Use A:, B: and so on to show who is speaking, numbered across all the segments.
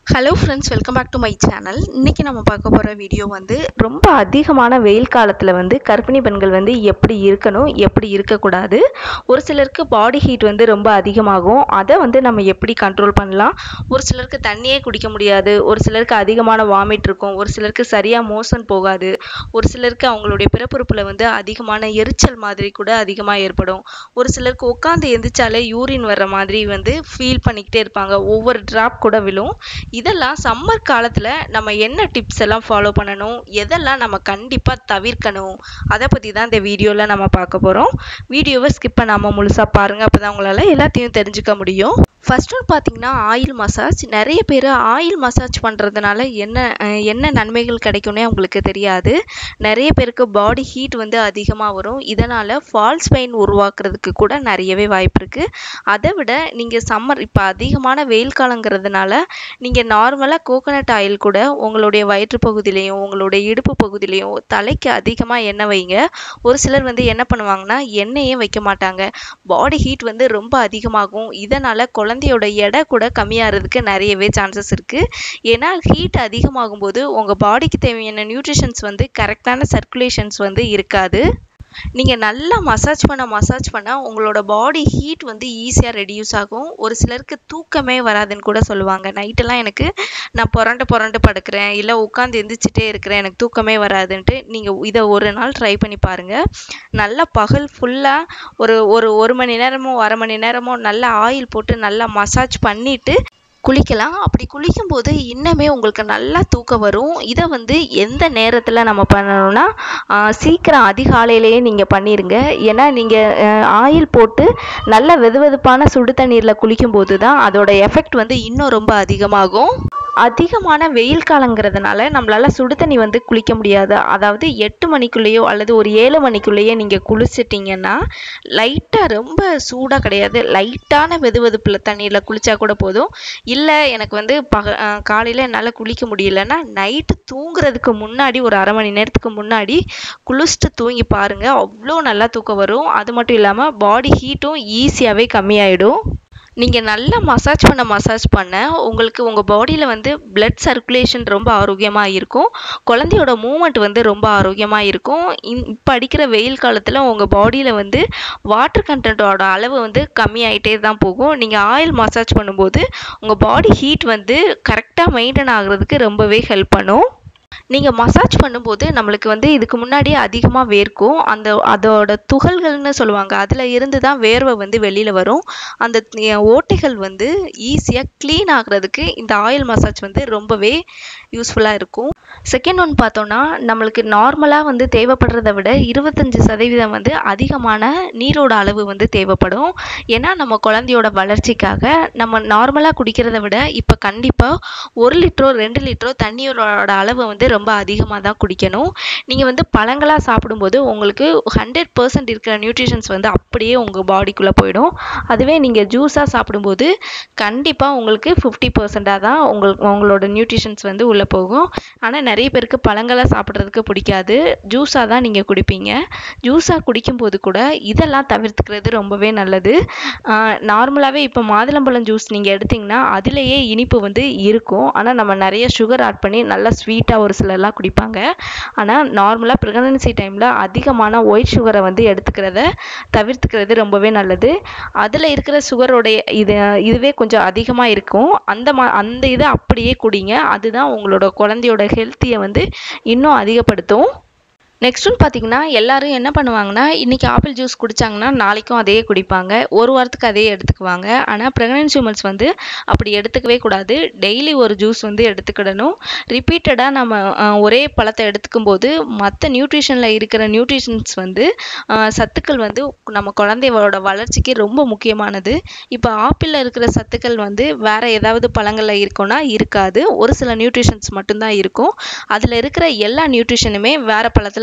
A: hello friends welcome back to my channel இன்றைக்கி நம்ம பார்க்க போகிற வீடியோ வந்து ரொம்ப அதிகமான வெயில் காலத்தில் வந்து கர்ப்பிணி பெண்கள் வந்து எப்படி இருக்கணும் எப்படி இருக்கக்கூடாது ஒரு சிலருக்கு பாடி ஹீட் வந்து ரொம்ப அதிகமாகும் அதை வந்து நம்ம எப்படி கண்ட்ரோல் பண்ணலாம் ஒரு சிலருக்கு தண்ணியே குடிக்க முடியாது ஒரு சிலருக்கு அதிகமான வாமிட் இருக்கும் ஒரு சிலருக்கு சரியாக மோஷன் போகாது ஒரு சிலருக்கு அவங்களுடைய பிறப்புறுப்பில் வந்து அதிகமான எரிச்சல் மாதிரி கூட அதிகமாக ஏற்படும் ஒரு சிலருக்கு உட்காந்து எந்திரிச்சாலே யூரின் வர்ற மாதிரி வந்து ஃபீல் பண்ணிக்கிட்டே இருப்பாங்க ஒவ்வொரு ட்ராப் கூட விழும் இதெல்லாம் சம்மர் காலத்தில் நம்ம என்ன டிப்ஸ் எல்லாம் ஃபாலோ பண்ணணும் எதெல்லாம் நம்ம கண்டிப்பாக தவிர்க்கணும் அதை பற்றி தான் இந்த வீடியோவில் நம்ம பார்க்க போகிறோம் வீடியோவை ஸ்கிப் பண்ணாமல் முழுசாக பாருங்கள் அப்போ தான் உங்களால் எல்லாத்தையும் தெரிஞ்சுக்க முடியும் ஃபர்ஸ்ட் ஒன் பார்த்தீங்கன்னா ஆயில் மசாஜ் நிறைய பேர் ஆயில் மசாஜ் பண்ணுறதுனால என்ன அஹ், என்ன நன்மைகள் கிடைக்கும்னே அவங்களுக்கு தெரியாது நிறைய பேருக்கு பாடி ஹீட் வந்து அதிகமாக வரும் இதனால் ஃபால்ஸ் பெயின் உருவாக்குறதுக்கு கூட நிறையவே வாய்ப்பு இருக்குது அதை விட நீங்கள் சம்மர் இப்போ அதிகமான வெயில் காலங்கிறதுனால நீங்கள் நார்மலாக கோகனட் ஆயில் கூட உங்களுடைய வயிற்று பகுதியிலையும் உங்களுடைய இடுப்பு பகுதியிலையும் தலைக்கு அதிகமாக எண்ணெய் வைங்க ஒரு சிலர் வந்து என்ன பண்ணுவாங்கன்னா எண்ணெயே வைக்க மாட்டாங்க பாடி ஹீட் வந்து ரொம்ப அதிகமாகும் இதனால் குழந்தையோட எடை கூட கம்மியாகிறதுக்கு நிறையவே சான்சஸ் இருக்குது ஏன்னா ஹீட் அதிகமாகும் போது உங்கள் பாடிக்கு தேவையான நியூட்ரிஷன்ஸ் வந்து கரெக்டான சர்க்குலேஷன்ஸ் வந்து இருக்காது நீங்கள் நல்லா மசாஜ் பண்ண மசாஜ் பண்ண உங்களோட பாடி ஹீட் வந்து ஈஸியாக ரெடியூஸ் ஆகும் ஒரு சிலருக்கு தூக்கமே வராதுன்னு கூட சொல்லுவாங்க நைட்டெல்லாம் எனக்கு நான் புரண்டு புரண்டு படுக்கிறேன் இல்லை உட்காந்து எந்திரிச்சிட்டே இருக்கிறேன் எனக்கு தூக்கமே வராதுன்ட்டு நீங்கள் இதை ஒரு நாள் ட்ரை பண்ணி பாருங்கள் நல்லா பகல் ஃபுல்லாக ஒரு ஒரு ஒரு மணி நேரமோ அரை மணி நேரமோ நல்லா ஆயில் போட்டு நல்லா மசாஜ் பண்ணிவிட்டு குளிக்கலாம் அப்படி குளிக்கும்போது இன்னுமே உங்களுக்கு நல்லா தூக்கம் வரும் இதை வந்து எந்த நேரத்தில் நம்ம பண்ணணும்னா ஆஹ், சீக்கிரம் அதிகாலையிலேயே நீங்கள் பண்ணிடுங்க ஏன்னா நீங்கள் ஆயில் போட்டு நல்ல வெதுவெதுப்பான சுடு தண்ணீரில் குளிக்கும்போது தான் அதோட எஃபெக்ட் வந்து இன்னும் ரொம்ப அதிகமாகும் அதிகமான வெயில் காலங்கிறதுனால நம்மளால சுடு தண்ணி வந்து குளிக்க முடியாது அதாவது எட்டு மணிக்குள்ளேயோ அல்லது ஒரு ஏழு மணிக்குள்ளேயே நீங்கள் குளிச்சிட்டிங்கன்னா லைட்டாக ரொம்ப சூடாக கிடையாது லைட்டான வெதுவெதுப்பில் தண்ணியில் குளிச்சா கூட போதும் இல்லை எனக்கு வந்து பக காலையில் என்னால் குளிக்க முடியலன்னா நைட்டு தூங்குறதுக்கு முன்னாடி ஒரு அரை மணி நேரத்துக்கு முன்னாடி குளிச்சுட்டு தூங்கி பாருங்கள் அவ்வளோ நல்லா தூக்கம் வரும் அது மட்டும் இல்லாமல் பாடி ஹீட்டும் ஈஸியாகவே கம்மியாயிடும் நீங்கள் நல்லா மசாஜ் பண்ண மசாஜ் பண்ண உங்களுக்கு உங்கள் பாடியில் வந்து blood சர்க்குலேஷன் ரொம்ப ஆரோக்கியமாக இருக்கும் குழந்தையோட மூமெண்ட் வந்து ரொம்ப ஆரோக்கியமாக இருக்கும் இன் இப்போ அடிக்கிற வெயில் காலத்தில் உங்கள் பாடியில் வந்து வாட்டர் கண்டென்ட்டோட அளவு வந்து கம்மியாயிட்டே தான் போகும் நீங்கள் ஆயில் மசாஜ் பண்ணும்போது உங்கள் பாடி ஹீட் வந்து கரெக்டாக மெயின்டைன் ஆகுறதுக்கு ரொம்பவே ஹெல்ப் பண்ணும் நீங்கள் மசாஜ் பண்ணும்போது நம்மளுக்கு வந்து இதுக்கு முன்னாடி அதிகமாக வேர்க்கும் அந்த அதோட துகள்கள்னு சொல்லுவாங்க அதில் இருந்து தான் வேர்வை வந்து வெளியில் வரும் அந்த அஹ், ஓட்டைகள் வந்து ஈஸியாக க்ளீன் ஆகுறதுக்கு இந்த ஆயில் மசாஜ் வந்து ரொம்பவே யூஸ்ஃபுல்லாக இருக்கும் செகண்ட் ஒன் பார்த்தோன்னா நம்மளுக்கு நார்மலாக வந்து தேவைப்படுறத விட இருபத்தஞ்சி சதவீதம் வந்து அதிகமான நீரோட அளவு வந்து தேவைப்படும் ஏன்னா நம்ம குழந்தையோட வளர்ச்சிக்காக நம்ம நார்மலாக குடிக்கிறத விட இப்போ கண்டிப்பாக ஒரு லிட்டரோ ரெண்டு லிட்டரோ தண்ணியோட அளவு வந்து ரொம்ப அதிகமாக தான் குடிக்கணும் நீங்கள் வந்து பழங்களாக சாப்பிடும்போது உங்களுக்கு ஹண்ட்ரட் பர்சன்ட் இருக்கிற நியூட்ரிஷன்ஸ் வந்து அப்படியே உங்கள் பாடிக்குள்ளே போயிடும் அதுவே நீங்கள் ஜூஸாக சாப்பிடும்போது கண்டிப்பாக உங்களுக்கு ஃபிஃப்டி பர்சண்டாக தான் உங்களுக்கு உங்களோட நியூட்ரிஷன்ஸ் வந்து உள்ளே போகும் ஆனால் நிறைய பேருக்கு பழங்களாக சாப்பிட்றதுக்கு பிடிக்காது ஜூஸாக தான் நீங்கள் குடிப்பீங்க ஜூஸாக குடிக்கும்போது கூட இதெல்லாம் தவிர்த்துக்கிறது ரொம்பவே நல்லது நார்மலாகவே இப்போ மாதுளம்பழம் ஜூஸ் நீங்கள் எடுத்தீங்கன்னா அதிலேயே இனிப்பு வந்து இருக்கும் ஆனால் நம்ம நிறைய சுகர் ஆட் பண்ணி நல்லா ஸ்வீட்டாக ஒரு சிலர்லாம் குடிப்பாங்க ஆனால் நார்மலாக ப்ரெக்னன்சி டைமில் அதிகமான ஒயிட் சுகரை வந்து எடுத்துக்கிறத தவிர்த்துக்கிறது ரொம்பவே நல்லது அதில் இருக்கிற சுகரோடைய இது இதுவே கொஞ்சம் அதிகமாக இருக்கும் அந்த மா அந்த இதை அப்படியே குடிங்க அதுதான் உங்களோட குழந்தையோட ஹெல்த்தியை வந்து இன்னும் அதிகப்படுத்தும் நெக்ஸ்ட் ஒன் பார்த்தீங்கன்னா எல்லாரும் என்ன பண்ணுவாங்கன்னா இன்றைக்கி ஆப்பிள் ஜூஸ் குடித்தாங்கன்னா நாளைக்கும் அதே குடிப்பாங்க ஒரு வாரத்துக்கு அதே எடுத்துக்குவாங்க ஆனால் ப்ரெக்னென்சி உமன்ஸ் வந்து அப்படி எடுத்துக்கவே கூடாது டெய்லி ஒரு ஜூஸ் வந்து எடுத்துக்கிடணும் ரிப்பீட்டடாக நம்ம அஹ், ஒரே பழத்தை எடுத்துக்கும் போது மற்ற நியூட்ரிஷனில் இருக்கிற நியூட்ரிஷன்ஸ் வந்து அஹ், சத்துக்கள் வந்து நம்ம குழந்தையோட வளர்ச்சிக்கு ரொம்ப முக்கியமானது இப்போ ஆப்பிளில் இருக்கிற சத்துக்கள் வந்து வேறு ஏதாவது பழங்களில் இருக்கும்னா இருக்காது ஒரு சில நியூட்ரிஷன்ஸ் மட்டும்தான் இருக்கும் அதில் இருக்கிற எல்லா நியூட்ரிஷனுமே வேறு பழத்தில்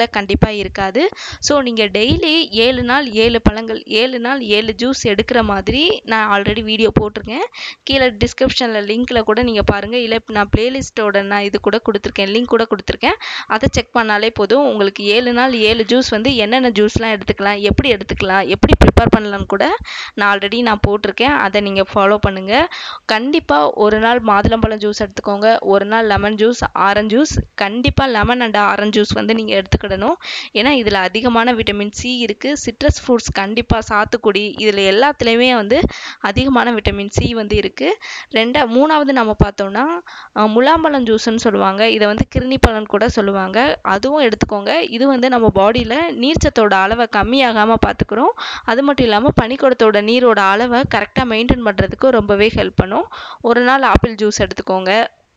A: கண்டிப்பாக இருக்காது ஸோ நீங்கள் டெய்லி ஏழு நாள் ஏழு பழங்கள் ஏழு நாள் ஏழு ஜூஸ் எடுக்கிற மாதிரி நான் ஆல்ரெடி வீடியோ போட்டிருக்கேன் கீழே டிஸ்கிரிப்ஷனில் லிங்க்கில் கூட நீங்கள் பாருங்கள் இல்லை நான் பிளேலிஸ்ட்டோட நான் இது கூட கொடுத்துருக்கேன் லிங்க் கூட கொடுத்துருக்கேன் அதை செக் பண்ணாலே போதும் உங்களுக்கு ஏழு நாள் ஏழு ஜூஸ் வந்து என்னென்ன ஜூஸ்லாம் எடுத்துக்கலாம் எப்படி எடுத்துக்கலாம் எப்படி ப்ரிப்பேர் பண்ணலான்னு கூட நான் ஆல்ரெடி நான் போட்டிருக்கேன் அதை நீங்கள் ஃபாலோ பண்ணுங்கள் கண்டிப்பாக ஒரு நாள் மாதுளம்பழம் ஜூஸ் எடுத்துக்கோங்க ஒரு நாள் லெமன் ஜூஸ் ஆரஞ்சு ஜூஸ் கண்டிப்பாக லெமன் அண்ட் ஆரஞ்சு ஜூஸ் வந்து நீங்கள் எடுத்துக்கிடணும் ஏன்னா இதில் அதிகமான விட்டமின் சி இருக்குது சிட்ரஸ் ஃப்ரூட்ஸ் கண்டிப்பாக சாத்துக்குடி இதில் எல்லாத்துலேயுமே வந்து அதிகமான விட்டமின் சி வந்து இருக்குது ரெண்டா மூணாவது நம்ம பார்த்தோம்னா அஹ், முலாம்பழம் ஜூஸ்னு சொல்லுவாங்க இதை வந்து கிருணி பழம் கூட சொல்லுவாங்க அதுவும் எடுத்துக்கோங்க இது வந்து நம்ம பாடியில் நீர்ச்சத்தோட அளவை கம்மியாகாமல் பார்த்துக்கிறோம் அது மட்டும் இல்லாமல் பனிக்கூடத்தோட நீரோட அளவை கரெக்டாக மெயின்டைன் பண்ணுறதுக்கு ரொம்பவே ஹெல்ப் பண்ணும் ஒரு நாள் ஆப்பிள் ஜூஸ் எடுத்துக்கோங்க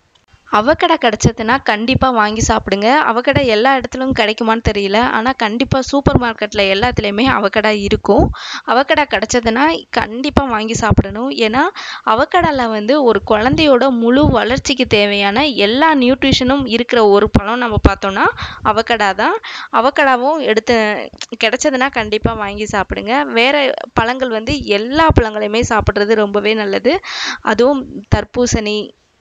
A: அவக்கடை கிடச்சதுன்னா கண்டிப்பாக வாங்கி சாப்பிடுங்க அவக்கடை எல்லா இடத்துலையும் கிடைக்குமான்னு தெரியல ஆனால் கண்டிப்பாக சூப்பர் மார்க்கெட்டில் எல்லாத்துலேயுமே அவக்கடை இருக்கும் அவக்கடை கிடச்சதுன்னா கண்டிப்பாக வாங்கி சாப்பிடணும் ஏன்னா அவக்கடாவில் வந்து ஒரு குழந்தையோட முழு வளர்ச்சிக்கு தேவையான எல்லா நியூட்ரிஷனும் இருக்கிற ஒரு பழம் நம்ம பார்த்தோம்னா அவக்கடா தான் அவக்கடாவும் எடுத்து கிடச்சதுன்னா கண்டிப்பாக வாங்கி சாப்பிடுங்க வேறு பழங்கள் வந்து எல்லா பழங்களையுமே சாப்பிட்றது ரொம்பவே நல்லது அதுவும் தர்பூசணி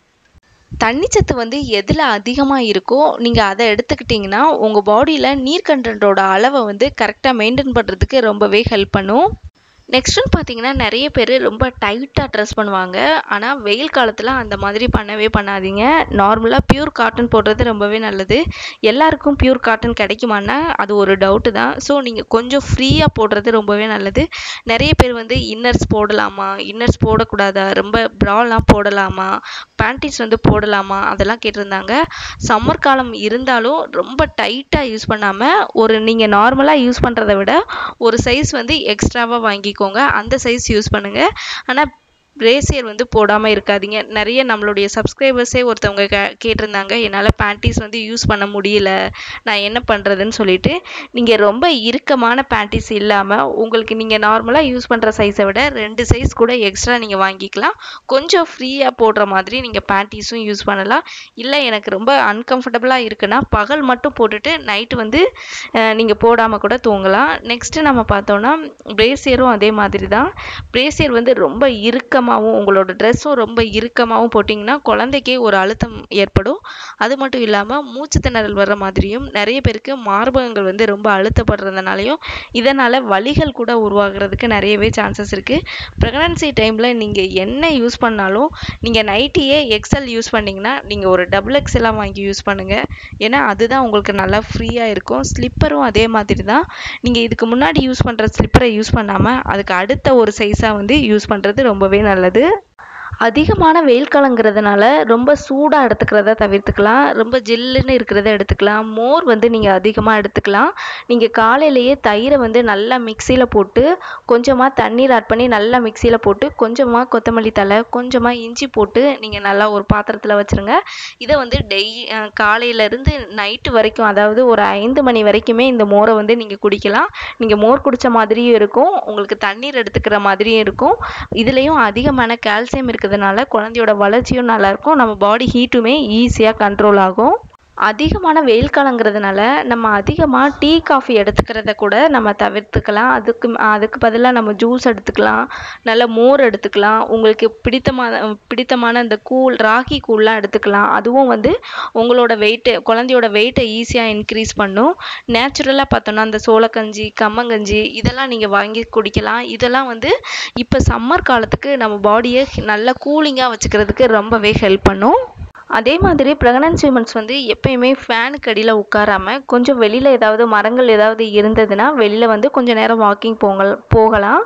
A: தண்ணிச்சத்து வந்து எதில் அதிகமாக இருக்கோ நீங்கள் அதை எடுத்துக்கிட்டிங்கன்னா உங்கள் பாடியில் நீர் கண்டென்ட்டோட அளவை வந்து கரெக்டாக மெயின்டைன் பண்ணுறதுக்கு ரொம்பவே ஹெல்ப் பண்ணும் நெக்ஸ்ட்டுன்னு பார்த்தீங்கன்னா நிறைய பேர் ரொம்ப டைட்டாக ட்ரெஸ் பண்ணுவாங்க ஆனால் வெயில் காலத்தில் அந்த மாதிரி பண்ணவே பண்ணாதீங்க நார்மலாக பியூர் காட்டன் போடுறது ரொம்பவே நல்லது எல்லாருக்கும் பியூர் காட்டன் கிடைக்குமான்னா அது ஒரு டவுட்டு தான் ஸோ நீங்கள் கொஞ்சம் ஃப்ரீயாக போடுறது ரொம்பவே நல்லது நிறைய பேர் வந்து இன்னர்ஸ் போடலாமா இன்னர்ஸ் போடக்கூடாதா ரொம்ப ப்ராலாம் போடலாமா பேண்டிஸ் வந்து போடலாமா அதெல்லாம் கேட்டிருந்தாங்க சம்மர் காலம் இருந்தாலும் ரொம்ப டைட்டாக யூஸ் பண்ணாமல் ஒரு நீங்கள் நார்மலாக யூஸ் பண்ணுறத விட ஒரு சைஸ் வந்து எக்ஸ்ட்ராவாக வாங்கிக்கோங்க அந்த சைஸ் யூஸ் பண்ணுங்கள் ஆனால் பிரேசியர் வந்து போடாமல் இருக்காதீங்க நிறைய நம்மளுடைய சப்ஸ்கிரைபர்ஸே ஒருத்தவங்க கே கேட்டிருந்தாங்க என்னால் பேண்டிஸ் வந்து யூஸ் பண்ண முடியல நான் என்ன பண்ணுறதுன்னு சொல்லிட்டு நீங்கள் ரொம்ப இறுக்கமான பேண்டிஸ் இல்லாமல் உங்களுக்கு நீங்கள் நார்மலாக யூஸ் பண்ணுற சைஸை விட ரெண்டு சைஸ் கூட எக்ஸ்ட்ரா நீங்கள் வாங்கிக்கலாம் கொஞ்சம் ஃப்ரீயாக போடுற மாதிரி நீங்கள் பேண்டிஸும் யூஸ் பண்ணலாம் இல்லை எனக்கு ரொம்ப அன்கம்ஃபர்டபுளாக இருக்குன்னா பகல் மட்டும் போட்டுட்டு நைட்டு வந்து நீங்கள் போடாமல் கூட தூங்கலாம் நெக்ஸ்ட்டு நம்ம பார்த்தோன்னா பிரேசியரும் அதே மாதிரி தான் பிரேசியர் வந்து ரொம்ப இறுக்கமாகவும் உங்களோட ட்ரெஸ்ஸும் ரொம்ப இறுக்கமாகவும் போட்டிங்கன்னா குழந்தைக்கே ஒரு அழுத்தம் ஏற்படும் அது மட்டும் இல்லாமல் மூச்சு திணறல் வர்ற மாதிரியும் நிறைய பேருக்கு மார்பகங்கள் வந்து ரொம்ப அழுத்தப்படுறதுனாலையும் இதனால் வலிகள் கூட உருவாகிறதுக்கு நிறையவே சான்சஸ் இருக்குது ப்ரெக்னன்சி டைமில் நீங்கள் என்ன யூஸ் பண்ணாலும் நீங்கள் நைட்டியே எக்ஸல் யூஸ் பண்ணிங்கன்னா நீங்கள் ஒரு டபுள் எக்ஸலாக வாங்கி யூஸ் பண்ணுங்கள் ஏன்னா அதுதான் உங்களுக்கு நல்லா ஃப்ரீயாக இருக்கும் ஸ்லிப்பரும் அதே மாதிரி தான் நீங்கள் இதுக்கு முன்னாடி யூஸ் பண்ணுற ஸ்லிப்பரை யூஸ் பண்ணாமல் அதுக்கு அடுத்த ஒரு சைஸாக வந்து யூஸ் பண்ணுறது ரொம்பவே நல்லது அதிகமான வெயில் காலங்கிறதுனால ரொம்ப சூடாக எடுத்துக்கிறத தவிர்த்துக்கலாம் ரொம்ப ஜில்லுன்னு இருக்கிறத எடுத்துக்கலாம் மோர் வந்து நீங்கள் அதிகமாக எடுத்துக்கலாம் நீங்கள் காலையிலேயே தயிரை வந்து நல்லா மிக்சியில் போட்டு கொஞ்சமாக தண்ணீர் ஆட் பண்ணி நல்லா மிக்சியில் போட்டு கொஞ்சமாக கொத்தமல்லி தழை கொஞ்சமாக இஞ்சி போட்டு நீங்கள் நல்லா ஒரு பாத்திரத்தில் வச்சுருங்க இதை வந்து டெய் காலையிலேருந்து நைட்டு வரைக்கும் அதாவது ஒரு ஐந்து மணி வரைக்குமே இந்த மோரை வந்து நீங்கள் குடிக்கலாம் நீங்கள் மோர் குடித்த மாதிரியும் இருக்கும் உங்களுக்கு தண்ணீர் எடுத்துக்கிற மாதிரியும் இருக்கும் இதுலேயும் அதிகமான கால்சியம் இருக்கிறதுனால குழந்தையோட வளர்ச்சியும் நல்லாயிருக்கும் நம்ம பாடி ஹீட்டுமே ஈஸியாக கண்ட்ரோல் ஆகும் அதிகமான வெயில் காலங்கிறதுனால நம்ம அதிகமாக டீ காஃபி எடுத்துக்கிறத கூட நம்ம தவிர்த்துக்கலாம் அதுக்கு அதுக்கு பதிலாக நம்ம ஜூஸ் எடுத்துக்கலாம் நல்ல மோர் எடுத்துக்கலாம் உங்களுக்கு பிடித்தமான பிடித்தமான இந்த கூழ் ராகி கூழ்லாம் எடுத்துக்கலாம் அதுவும் வந்து உங்களோட வெயிட்டு குழந்தையோட வெயிட்டை ஈஸியாக இன்க்ரீஸ் பண்ணும் நேச்சுரலாக பார்த்தோன்னா அந்த சோளக்கஞ்சி கம்மங்கஞ்சி இதெல்லாம் நீங்கள் வாங்கி குடிக்கலாம் இதெல்லாம் வந்து இப்போ சம்மர் காலத்துக்கு நம்ம பாடியை நல்லா கூலிங்காக வச்சுக்கிறதுக்கு ரொம்பவே ஹெல்ப் பண்ணும் அதே மாதிரி ப்ரெக்னன்சி உமன்ஸ் வந்து எப்பயுமே ஃபேனுக்கு அடியில் உட்காராம கொஞ்சம் வெளியில் ஏதாவது மரங்கள் ஏதாவது இருந்ததுன்னா வெளியில் வந்து கொஞ்சம் நேரம் வாக்கிங் போங்கள் போகலாம்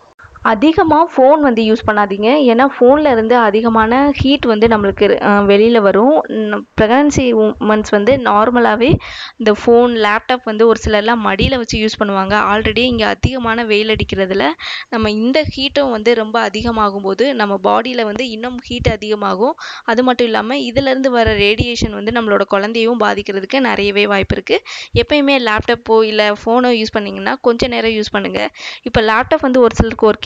A: அதிகமாக ஃபோன் வந்து யூஸ் பண்ணாதீங்க ஏன்னா ஃபோனில் இருந்து அதிகமான ஹீட் வந்து நம்மளுக்கு வெளியில் வரும் ப்ரெக்னன்சி உமன்ஸ் வந்து நார்மலாகவே இந்த ஃபோன் லேப்டாப் வந்து ஒரு சிலர்லாம் மடியில் வச்சு யூஸ் பண்ணுவாங்க ஆல்ரெடி இங்கே அதிகமான வெயில் அடிக்கிறதுல நம்ம இந்த ஹீட்டும் வந்து ரொம்ப அதிகமாகும் போது நம்ம பாடியில் வந்து இன்னும் ஹீட் அதிகமாகும் அது மட்டும் இல்லாமல் இதிலேருந்து வர ரேடியேஷன் வந்து நம்மளோட குழந்தையும் பாதிக்கிறதுக்கு நிறையவே வாய்ப்பு இருக்குது எப்பயுமே லேப்டாப்போ இல்லை ஃபோனோ யூஸ் பண்ணிங்கன்னா கொஞ்சம் நேரம் யூஸ் பண்ணுங்கள் இப்போ லேப்டாப் வந்து ஒரு சிலருக்கு ஒர்க்கிங்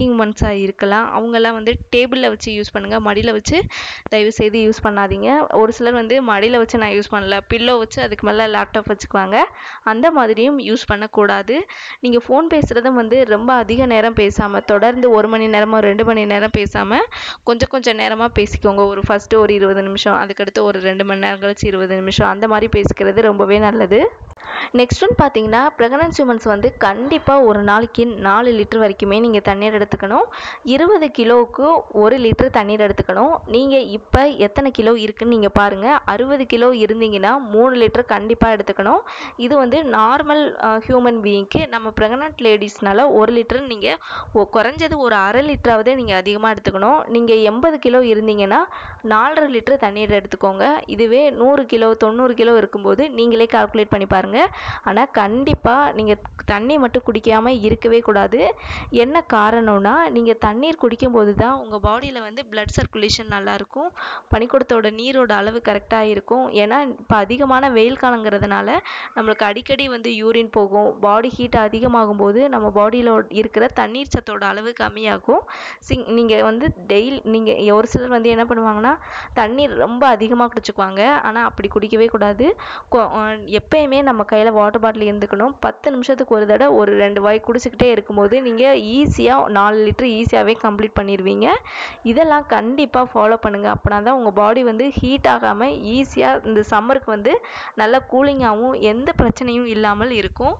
A: ஒர்க்கிங் உமன்ஸாக இருக்கலாம் அவங்கெல்லாம் வந்து டேபிளில் வச்சு யூஸ் பண்ணுங்கள் மடியில் வச்சு தயவு செய்து யூஸ் பண்ணாதீங்க ஒரு சிலர் வந்து மடியில் வச்சு நான் யூஸ் பண்ணல பில்லோ வச்சு அதுக்கு மேலே லேப்டாப் வச்சுக்குவாங்க அந்த மாதிரியும் யூஸ் பண்ணக்கூடாது நீங்கள் ஃபோன் பேசுகிறதும் வந்து ரொம்ப அதிக நேரம் பேசாமல் தொடர்ந்து ஒரு மணி நேரமோ ரெண்டு மணி நேரம் பேசாமல் கொஞ்சம் கொஞ்சம் நேரமாக பேசிக்கோங்க ஒரு ஃபஸ்ட்டு ஒரு இருபது நிமிஷம் அதுக்கடுத்து ஒரு ரெண்டு மணி நேரம் கழிச்சு இருபது நிமிஷம் அந்த மாதிரி பேசிக்கிறது ரொம்பவே நல்லது நெக்ஸ்ட் ஒன் பார்த்தீங்கன்னா ப்ரெக்னன்சி உமன்ஸ் வந்து கண்டிப்பாக ஒரு நாளைக்கு நாலு லிட்டர் வரைக்குமே நீங்கள் தண்ணீர் எடுத்துக்கணும் இருபது கிலோவுக்கு ஒரு லிட்டர் தண்ணீர் எடுத்துக்கணும் நீங்கள் இப்போ எத்தனை கிலோ இருக்குன்னு நீங்கள் பாருங்கள் அறுபது கிலோ இருந்தீங்கன்னா மூணு லிட்டர் கண்டிப்பாக எடுத்துக்கணும் இது வந்து நார்மல் ஹியூமன் பீயிங்க்கு நம்ம ப்ரெக்னென்ட் லேடிஸ்னால ஒரு லிட்டர் நீங்கள் குறைஞ்சது ஒரு அரை லிட்டராவது நீங்கள் அதிகமாக எடுத்துக்கணும் நீங்கள் எண்பது கிலோ இருந்தீங்கன்னா நாலரை லிட்டர் தண்ணீர் எடுத்துக்கோங்க இதுவே நூறு கிலோ தொண்ணூறு கிலோ இருக்கும்போது நீங்களே கால்குலேட் பண்ணி பாருங்கள் ஆனால் கண்டிப்பாக நீங்கள் தண்ணி மட்டும் குடிக்காமல் இருக்கவே கூடாது என்ன காரணம்னா நீங்கள் தண்ணீர் குடிக்கும்போது தான் உங்கள் பாடியில் வந்து பிளட் சர்க்குலேஷன் நல்லாயிருக்கும் பனிக்கூடத்தோட நீரோட அளவு கரெக்டாக இருக்கும் ஏன்னா இப்போ அதிகமான வெயில் காலங்கிறதுனால நம்மளுக்கு அடிக்கடி வந்து யூரின் போகும் பாடி ஹீட் அதிகமாகும் போது நம்ம பாடியில் இருக்கிற தண்ணீர் சத்தோட அளவு கம்மியாகும் சிங் நீங்கள் வந்து டெய்லி நீங்கள் ஒரு சிலர் வந்து என்ன பண்ணுவாங்கன்னா தண்ணீர் ரொம்ப அதிகமாக குடிச்சுக்குவாங்க ஆனால் அப்படி குடிக்கவே கூடாது கொ- அஹ் எப்பயுமே நம்ம கையில் வாட்டர் பாட்டில் இருந்துக்கணும் பத்து நிமிஷத்துக்கு ஒரு தடவை ஒரு ரெண்டு வாய் குடிச்சிக்கிட்டே இருக்கும்போது நீங்கள் ஈஸியாக நாலு லிட்டர் ஈஸியாகவே கம்ப்ளீட் பண்ணிடுவீங்க இதெல்லாம் கண்டிப்பாக ஃபாலோ பண்ணுங்கள் அப்படின்னா தான் உங்கள் பாடி வந்து ஹீட் ஆகாமல் ஈஸியாக இந்த சம்மருக்கு வந்து நல்லா கூலிங்காகவும் எந்த பிரச்சனையும் இல்லாமல் இருக்கும்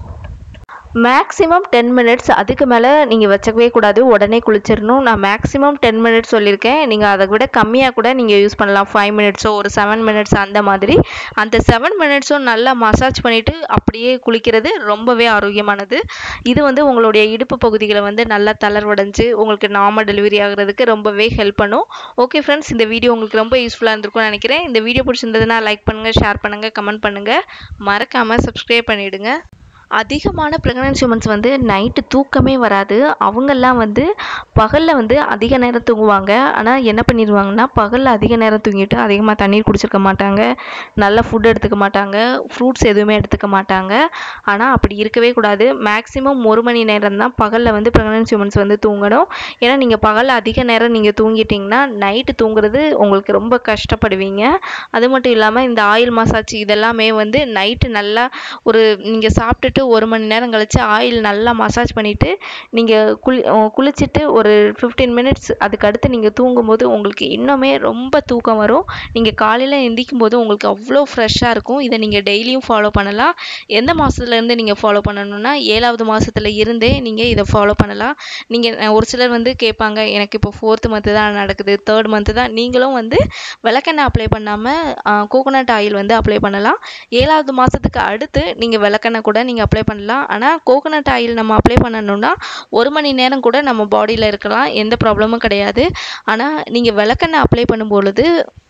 A: மேக்ஸிமம் டென் மினிட்ஸ் அதுக்கு மேலே நீங்கள் வச்சுக்கவே கூடாது உடனே குளிச்சிடணும் நான் மேக்ஸிமம் டென் மினிட்ஸ் சொல்லியிருக்கேன் நீங்கள் அதை விட கம்மியாக கூட நீங்கள் யூஸ் பண்ணலாம் ஃபைவ் மினிட்ஸோ ஒரு செவன் மினிட்ஸ் அந்த மாதிரி அந்த செவன் மினிட்ஸும் நல்லா மசாஜ் பண்ணிவிட்டு அப்படியே குளிக்கிறது ரொம்பவே ஆரோக்கியமானது இது வந்து உங்களுடைய இடுப்பு பகுதிகளை வந்து நல்லா தளர்வடைஞ்சு உங்களுக்கு நார்மல் டெலிவரி ஆகுறதுக்கு ரொம்பவே ஹெல்ப் பண்ணும் ஓகே ஃப்ரெண்ட்ஸ் இந்த வீடியோ உங்களுக்கு ரொம்ப யூஸ்ஃபுல்லாக இருந்திருக்கும்னு நினைக்கிறேன் இந்த வீடியோ பிடிச்சிருந்ததுன்னா லைக் பண்ணுங்கள் ஷேர் பண்ணுங்கள் கமெண்ட் பண்ணுங்கள் மறக்காமல் சப்ஸ்கிரைப் பண்ணிவிடுங்க அதிகமான ப்ரெக்னன்சி உமன்ஸ் வந்து நைட்டு தூக்கமே வராது அவங்கெல்லாம் வந்து பகலில் வந்து அதிக நேரம் தூங்குவாங்க ஆனால் என்ன பண்ணிடுவாங்கன்னா பகலில் அதிக நேரம் தூங்கிட்டு அதிகமாக தண்ணீர் குடிச்சிருக்க மாட்டாங்க நல்ல ஃபுட் எடுத்துக்க மாட்டாங்க ஃப்ரூட்ஸ் எதுவுமே எடுத்துக்க மாட்டாங்க ஆனால் அப்படி இருக்கவே கூடாது மேக்ஸிமம் ஒரு மணி நேரம் தான் பகலில் வந்து ப்ரெக்னன்சி உமன்ஸ் வந்து தூங்கணும் ஏன்னா நீங்கள் பகலில் அதிக நேரம் நீங்கள் தூங்கிட்டீங்கன்னா நைட்டு தூங்குறது உங்களுக்கு ரொம்ப கஷ்டப்படுவீங்க அது மட்டும் இல்லாமல் இந்த ஆயில் மசாஜ் இதெல்லாமே வந்து நைட்டு நல்லா ஒரு நீங்கள் சாப்பிட்டுட்டு ஒரு மணி நேரம் கழிச்சு ஆயில் நல்லா மசாஜ் பண்ணிவிட்டு நீங்கள் குளி அஹ் குளிச்சுட்டு ஒரு ஃபிஃப்டீன் மினிட்ஸ் அதுக்கு அடுத்து நீங்கள் தூங்கும்போது உங்களுக்கு இன்னுமே ரொம்ப தூக்கம் வரும் நீங்கள் காலையில் எந்திக்கும் போது உங்களுக்கு அவ்வளோ ஃப்ரெஷ்ஷாக இருக்கும் இதை நீங்கள் டெய்லியும் ஃபாலோ பண்ணலாம் எந்த மாதத்துலேருந்து நீங்கள் ஃபாலோ பண்ணணும்னா ஏழாவது மாதத்துல இருந்தே நீங்கள் இதை ஃபாலோ பண்ணலாம் நீங்கள் ஒரு சிலர் வந்து கேட்பாங்க எனக்கு இப்போ ஃபோர்த்து மந்த்து தான் நடக்குது தேர்ட் மந்த்து தான் நீங்களும் வந்து விளக்கெண்ணெய் அப்ளை பண்ணாமல் கோகோனட் ஆயில் வந்து அப்ளை பண்ணலாம் ஏழாவது மாதத்துக்கு அடுத்து நீங்கள் விளக்கெண்ணெய் கூட நீங்கள் அப்ளை பண்ணலாம் ஆனால் கோகோனட் ஆயில் நம்ம அப்ளை பண்ணணும்னா ஒரு மணி நேரம் கூட நம்ம பாடியில் இருக்கலாம் எந்த ப்ராப்ளமும் கிடையாது ஆனால் நீங்கள் விளக்கெண்ணெய் அப்ளை பண்ணும்பொழுது